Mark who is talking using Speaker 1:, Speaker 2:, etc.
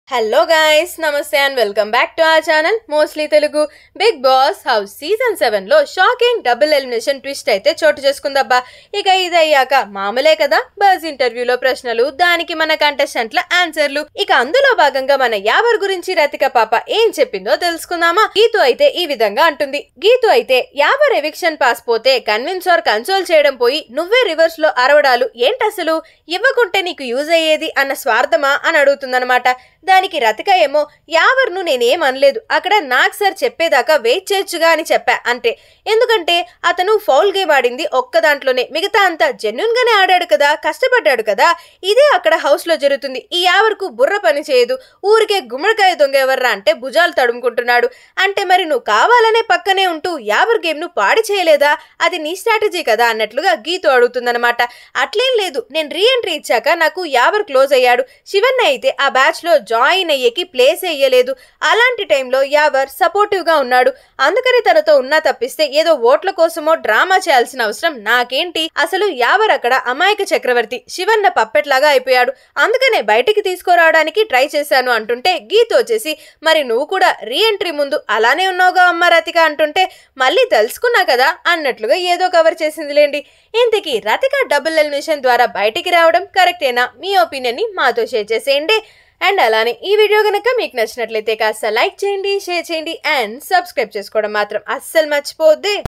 Speaker 1: hello guys నమస్తే and welcome back to our channel mostly Telugu Bigg Boss house season seven లో shocking double elimination twist అయితే చోటు చేసుకుందబ్బా ఇక ఇది అయ్యాక మామూలే కదా బజ్ ఇంటర్వ్యూలో ప్రశ్నలు దానికి మన కంటెస్టెంట్ల ఆన్సర్లు ఇక అందులో భాగంగా మన యావర్ గురించి రతిక పాప ఏం చెప్పిందో తెలుసుకుందామా గీతు అయితే ఈ విధంగా అంటుంది గీతు అయితే యావర్ ఎవిక్షన్ పాస్ పోతే కన్విన్స్ ఆర్ కన్సోల్ చేయడం పోయి నువ్వే రివర్స్ లో అరవడాలు ఏంటసలు ఇవ్వకుంటే నీకు యూజ్ అయ్యేది అన్న స్వార్థమా అని అడుగుతుందన్నమాట దానికి రతిక ఏమో యావర్ను నేనేం అనలేదు అక్కడ నాగ్ సార్ చెప్పేదాకా వెయిట్ చేయొచ్చుగా అని చెప్పా అంతే ఎందుకంటే అతను ఫౌల్ గేమ్ ఆడింది ఒక్క దాంట్లోనే మిగతా అంతా జెన్యున్ గానే ఆడాడు కదా కష్టపడ్డాడు కదా ఇదే అక్కడ హౌస్ లో జరుగుతుంది ఈ యావర్కు బుర్ర పని చేయదు ఊరికే గుమ్మడికాయ దొంగ ఎవర్రా అంటే భుజాలు తడుముకుంటున్నాడు అంటే మరి నువ్వు కావాలనే పక్కనే ఉంటూ యావర్ గేమ్ ను పాడి చేయలేదా అది నీ స్ట్రాటజీ కదా అన్నట్లుగా గీతు అడుగుతుందన్నమాట అట్లేం లేదు నేను రీ ఎంట్రీ ఇచ్చాక నాకు యావర్ క్లోజ్ అయ్యాడు శివన్న అయితే ఆ బ్యాచ్ లో జాయిన్ అయ్యేకి ప్లేస్ వేయలేదు అలాంటి టైంలో యావర్ సపోర్టివ్ గా ఉన్నాడు అందుకని తనతో ఉన్నా తప్పిస్తే ఏదో ఓట్ల కోసమో డ్రామా చేయాల్సిన అవసరం నాకేంటి అసలు యావర్ అక్కడ అమాయక చక్రవర్తి శివన్న పప్పెట్లాగా అయిపోయాడు అందుకనే బయటికి తీసుకురావడానికి ట్రై చేశాను అంటుంటే గీత వచ్చేసి మరి నువ్వు కూడా రీ ఎంట్రీ ముందు అలానే ఉన్నావుగా అమ్మ రతిక అంటుంటే మళ్ళీ తెలుసుకున్నా కదా అన్నట్లుగా ఏదో కవర్ చేసిందిలేండి ఇంతకీ రతిక డబుల్ ఎలిమినేషన్ ద్వారా బయటికి రావడం కరెక్టేనా మీ ఒపీనియన్ని మాతో షేర్ చేసేయండి అండ్ అలానే ఈ వీడియో కనుక మీకు నచ్చినట్లయితే కాస్త లైక్ చేయండి షేర్ చేయండి అండ్ సబ్స్క్రైబ్ చేసుకోవడం మాత్రం అస్సలు మర్చిపోద్ది